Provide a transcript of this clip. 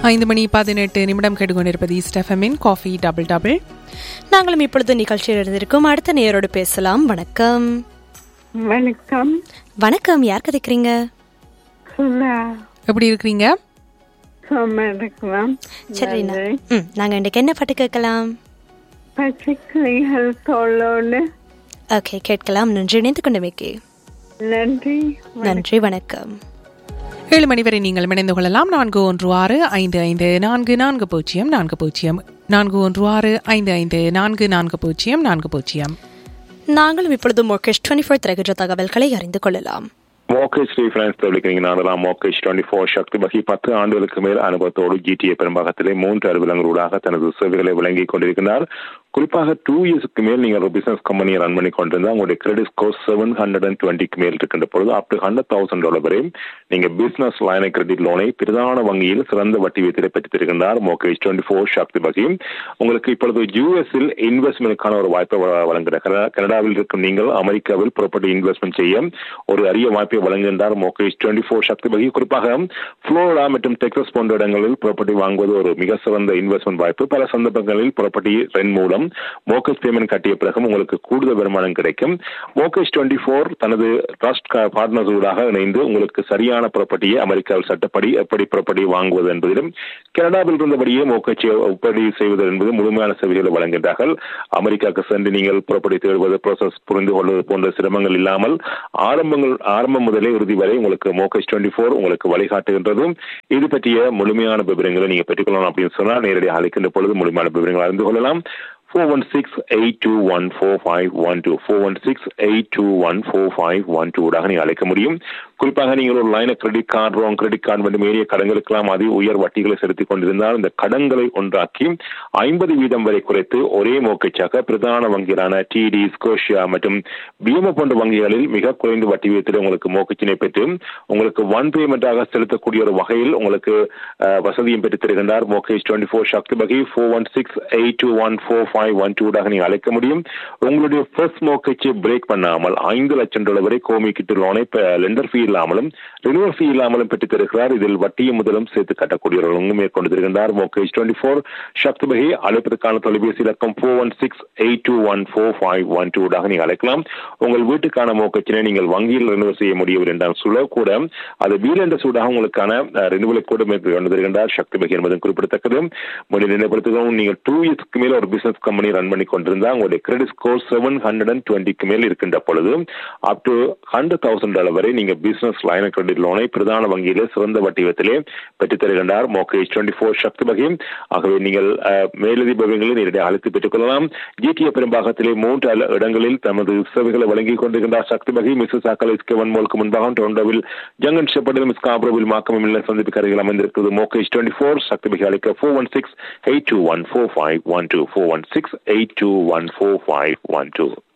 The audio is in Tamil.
ஐந்து மணி பதினெட்டு நிமிடம் கேட்டுக்கொண்டிருப்பது ஸ்டெஃபமின் காஃபி டபுள் டபுள் நாங்களும் இப்பொழுது நிகழ்ச்சியில் இருந்திருக்கோம் அடுத்த நேரோடு பேசலாம் வணக்கம் வணக்கம் வணக்கம் யார் கதைக்கிறீங்க சுதா எப்படி இருக்கிறீங்க சும்மா இருக்கலாம் சரி நான்- ம் நாங்க இன்றைக்கு என்ன பாட்டு கேட்கலாம் பச்சைக்கிளிகள் தோளோடு ஓகே கேட்கலாம் நன்றி இணைந்து கொண்டமைக்கு நன்றி நன்றி வணக்கம் ஏழு மணி வரை நீங்கள் இணைந்து கொள்ளலாம் நான்கு ஒன்று ஆறு ஐந்து ஐந்து நான்கு நான்கு பூஜ்ஜியம் நான்கு பூஜ்ஜியம் நான்கு ஒன்று ஆறு ஐந்து ஐந்து நான்கு நான்கு பூஜ்ஜியம் நான்கு பூஜ்ஜியம் நாங்களும் இப்பொழுது மோகேஷ் டுவெண்ட்டி ஃபோர் தருகின்ற தகவல்களை அறிந்து கொள்ளலாம் மோகேஷ் ரீஃபரன்ஸ் தெரிவிக்கிறீங்க நாடலாம் மோகேஷ் டுவெண்ட்டி ஃபோர் சக்தி வகை பத்து ஆண்டுகளுக்கு மேல் அனுபவத்தோடு ஜிடிஏ பெரும்பாகத்திலே மூன்று அலுவலங்களூடாக தனது சேவைகளை வழங்கிக் கொண்டிருக்கிறார் குறிப்பாக டூ இயர்ஸ்க்கு மேல் நீங்கள் ஒரு பிசினஸ் கம்பெனியை ரன் பண்ணி கொண்டிருந்தா உங்களுடைய credit score seven hundred and டுவெண்ட்டிக்கு மேல் இருக்கின்ற பொழுது up to hundred thousand dollar வரை நீங்க பிசினஸ் லைன கிரெடிட் லோனை பிரதான வங்கியில் சிறந்த வட்டி வீதத்தை பெற்றுத் தருகின்றார் மோகேஷ் டுவெண்ட்டி ஃபோர் சக்தி வகை உங்களுக்கு இப்பொழுது யூஎஸ்இல் இன்வெஸ்ட்மெண்ட்டுக்கான ஒரு வாய்ப்பை வ- வழங்குகிறார் கனடா- கனடாவில் இருக்கும் நீங்கள் அமெரிக்காவில் ப்ராப்பர்ட்டி இன்வெஸ்ட்மெண்ட் செய்ய ஒரு அரிய வாய்ப்பை வழங்குகின்றார் மோகேஷ் டுவெண்ட்டி ஃபோர் சக்தி வகை குறிப்பாக புளோரிடா மற்றும் டெக்சஸ் போன்ற இடங்களில் ப்ராப்பர்ட்டி வாங்குவது ஒரு மிக சிறந்த இன்வெஸ்ட்மெண்ட் வாய்ப்பு பல சந்தர்ப்பங்களில் ப்ராப்பர்ட்டி ரெண்ட் மூலம் மோகேஷ் பேமெண்ட் கட்டிய பிறகு உங்களுக்கு கூடுதல் வருமானம் கிடைக்கும் மோகேஷ் டுவெண்ட்டி ஃபோர் தனது ட்ரஸ்ட் பார்ட்னர்ஸ் ஊடாக இணைந்து உங்களுக்கு சரியான ப்ராப்பர்ட்டியை அமெரிக்காவில் சட்டப்படி எப்படி ப்ராப்பர்ட்டி வாங்குவது என்பதிலும் கனடாவில் இருந்தபடியே மோகேஷ் எப்படி செய்வது என்பது முழுமையான சேவைகளை வழங்குகின்றார்கள் அமெரிக்காவுக்கு சென்று நீங்கள் ப்ராப்பர்ட்டி தேடுவது ப்ராசஸ் புரிந்து கொள்வது போன்ற சிரமங்கள் இல்லாமல் ஆரம்பங்கள் ஆரம்பம் முதலே இறுதி வரை உங்களுக்கு மோகேஷ் டுவெண்ட்டி ஃபோர் உங்களுக்கு வழிகாட்டுகின்றதும் இது பற்றிய முழுமையான விவரங்களை நீங்க பெற்றுக்கொள்ளலாம் அப்படின்னு சொன்னால் நேரடியாக அழைக்கின்ற பொழுது முழுமையான விவரங்களை அறிந்து கொள்ளலாம் four one six eight two one four five one two four one six eight two one four five one டூடாக நீங்கள் அழைக்க முடியும் குறிப்பாக நீங்கள் ஒரு line credit card wrong credit card மற்றும் ஏறிய கடன்களுக்கெல்லாம் அதி உயர் வட்டிகளை செலுத்திக் கொண்டிருந்தால் இந்த கடன்களை ஒன்றாக்கி ஐம்பது வீதம் வரை குறைத்து ஒரே மோக்கச்சாக பிரதான வங்கிகளான டிடி ஸ்கோஷியா மற்றும் பிஎம்ஓ போன்ற வங்கிகளில் மிக குறைந்த வட்டி வீதத்தில் உங்களுக்கு மோக்கச்சினை பெற்று உங்களுக்கு ஒன் பேமெண்டாக செலுத்தக்கூடிய ஒரு வகையில் உங்களுக்கு அஹ், வசதியும் பெற்று தருகின்றார் மோகேஷ் டுவெண்ட்டி ஃபோர் சக்தி வகை four one six eight two one four five one டூடாக நீங்கள் அழைக்க முடியும் உங்களுடைய ஃபர்ஸ்ட் மோக்கச்சை பிரேக் பண்ணாமல் ஐந்து லட்சம் டாலர் வரை கோமிக்கிட்டு லோனை லெண்டர் ஃபீ இல்லாமலும் ரினுவல் ஃபீ இல்லாமலும் பெற்றுத் தருகிறார் இதில் வட்டியும் முதலும் சேர்த்து கட்டக்கூடியவர்களும் மேற்கொண்டு தருகின்றார் மோகேஷ் டுவெண்ட்டி ஃபோர் சக்தி வகை அழைப்பதற்கான தொலைபேசி இலக்கம் four one six eight two one four five one டூடாக நீங்கள் அழைக்கலாம் உங்கள் வீட்டுக்கான மோக்கச்சினை நீங்கள் வங்கியில் ரினுவல் செய்ய முடியவில்லை என்றால் சொல்ல கூட அது வீல் என்ற சூடாக உங்களுக்கான ரினுவலை கூட மேற்கொண்டு தருகின்றார் சக்தி வகை என்பதும் குறிப்பிடத்தக்கது முன்னாடி நினைப்படுத்துகிறோம் நீங்கள் டூ இயர்ஸ்க்கு மேல ஒரு பிசினஸ் கம்பெனி ரன் பண்ணி கொண்டிருந்தா உங்களுடைய credit score seven hundred and டுவெண்ட்டிக்கு மேல் இருக்கின்ற பொழுது up to hundred thousand dollar வரை நீங்க பிசினஸ் லைன கிரெடிட் லோனை பிரதான வங்கியிலே சிறந்த வட்டி விதத்திலே பெற்றுத் தருகின்றார் மோகேஷ் டுவெண்ட்டி ஃபோர் சக்தி வகை ஆகவே நீங்கள் அஹ், மேலதி விவரங்களை நேரடியாக அழைத்து பெற்றுக் கொள்ளலாம் ஜிடிஏ பெரும்பாகத்திலே மூன்று அல்ல இடங்களில் தமது சேவைகளை வழங்கிக் கொண்டிருக்கின்றார் சக்தி வகை மிஸ்ஸஸ் அக்கலிஸ் கெவன் மோலுக்கு முன்பாக டொரண்டோவில் ஜங்கன் ஷெப்பர்டிலும் ஸ்காப்ரோவில் மாக்கம் இல்ல சந்திப்பு கரையில் அமைந்திருக்கிறது மோகேஷ் டுவெண்ட்டி ஃபோர் சக்தி வகை அழைக்க four one six eight two one four five one two four one six eight two one four five one two